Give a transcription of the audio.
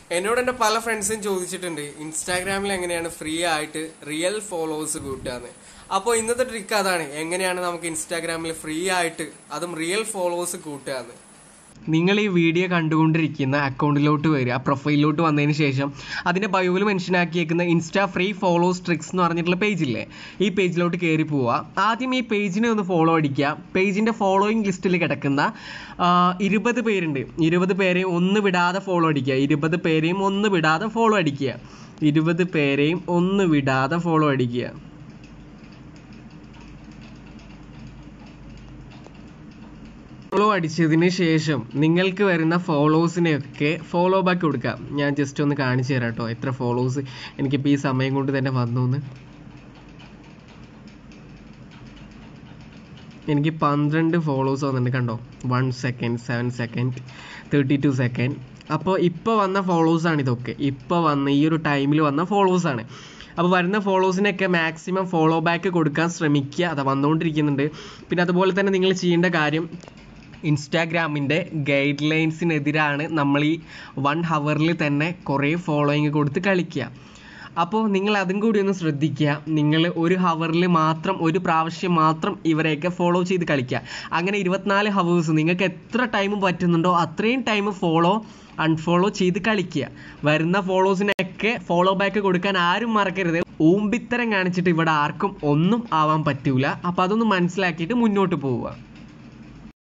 എന്നോട് എൻ്റെ പല ഫ്രണ്ട്സും ചോദിച്ചിട്ടുണ്ട് ഇൻസ്റ്റാഗ്രാമിൽ എങ്ങനെയാണ് ഫ്രീ ആയിട്ട് റിയൽ ഫോളോവേഴ്സ് കൂട്ടുകയെന്ന് അപ്പോൾ ഇന്നത്തെ ട്രിക്ക് അതാണ് എങ്ങനെയാണ് നമുക്ക് ഇൻസ്റ്റാഗ്രാമിൽ ഫ്രീ ആയിട്ട് അതും റിയൽ ഫോളോവേഴ്സ് കൂട്ടുകയെന്ന് നിങ്ങൾ ഈ വീഡിയോ കണ്ടുകൊണ്ടിരിക്കുന്ന അക്കൗണ്ടിലോട്ട് വരിക പ്രൊഫൈലിലോട്ട് വന്നതിന് ശേഷം അതിൻ്റെ ബയോയിൽ മെൻഷൻ ആക്കിയേക്കുന്ന ഇൻസ്റ്റാ ഫ്രീ ഫോളോസ് ട്രിക്സ് എന്ന് പറഞ്ഞിട്ടുള്ള പേജില്ലേ ഈ പേജിലോട്ട് കയറി പോവുക ആദ്യം ഈ പേജിനെ ഒന്ന് ഫോളോ അടിക്കുക പേജിൻ്റെ ഫോളോയിങ് ലിസ്റ്റിൽ കിടക്കുന്ന ഇരുപത് പേരുണ്ട് ഇരുപത് പേരെയും ഒന്ന് വിടാതെ ഫോളോ അടിക്കുക ഇരുപത് പേരെയും ഒന്ന് വിടാതെ ഫോളോ അടിക്കുക ഇരുപത് പേരെയും ഒന്ന് വിടാതെ ഫോളോ അടിക്കുക ഫോളോ അടിച്ചതിന് ശേഷം നിങ്ങൾക്ക് വരുന്ന ഫോളോസിനെയൊക്കെ ഫോളോ ബാക്ക് കൊടുക്കാം ഞാൻ ജസ്റ്റ് ഒന്ന് കാണിച്ചു തരാം കേട്ടോ എത്ര ഫോളോസ് എനിക്കിപ്പോൾ ഈ സമയം കൊണ്ട് തന്നെ വന്നു എന്ന് എനിക്ക് പന്ത്രണ്ട് ഫോളോസ് വന്നിട്ടുണ്ട് കണ്ടോ one second seven second thirty two second അപ്പോൾ ഇപ്പോൾ വന്ന ഫോളോസാണ് ഇതൊക്കെ ഇപ്പോൾ വന്ന ഈ ഒരു ടൈമിൽ വന്ന ഫോളോസാണ് അപ്പോൾ വരുന്ന ഫോളോസിനൊക്കെ മാക്സിമം ഫോളോ ബാക്ക് കൊടുക്കാൻ ശ്രമിക്കുക അത് വന്നുകൊണ്ടിരിക്കുന്നുണ്ട് പിന്നെ അതുപോലെ തന്നെ നിങ്ങൾ ചെയ്യേണ്ട കാര്യം ഇൻസ്റ്റാഗ്രാമിൻ്റെ ഗൈഡ് ലൈൻസിനെതിരാണ് നമ്മൾ ഈ വൺ ഹവറിൽ തന്നെ കുറേ ഫോളോയിങ് കൊടുത്ത് കളിക്കുക അപ്പോൾ നിങ്ങൾ അതും കൂടി ഒന്ന് ശ്രദ്ധിക്കുക നിങ്ങൾ ഒരു ഹവറിൽ മാത്രം ഒരു പ്രാവശ്യം മാത്രം ഇവരെയൊക്കെ ഫോളോ ചെയ്ത് കളിക്കുക അങ്ങനെ ഇരുപത്തിനാല് ഹവേഴ്സ് നിങ്ങൾക്ക് എത്ര ടൈം പറ്റുന്നുണ്ടോ അത്രയും ടൈം ഫോളോ അൺഫോളോ ചെയ്ത് കളിക്കുക വരുന്ന ഫോളോസിനൊക്കെ ഫോളോ ബാക്ക് കൊടുക്കാൻ ആരും മറക്കരുത് ഊമ്പിത്തരം കാണിച്ചിട്ട് ഇവിടെ ആർക്കും ഒന്നും ആവാൻ പറ്റൂല അപ്പോൾ അതൊന്ന് മനസ്സിലാക്കിയിട്ട് മുന്നോട്ട് പോവുക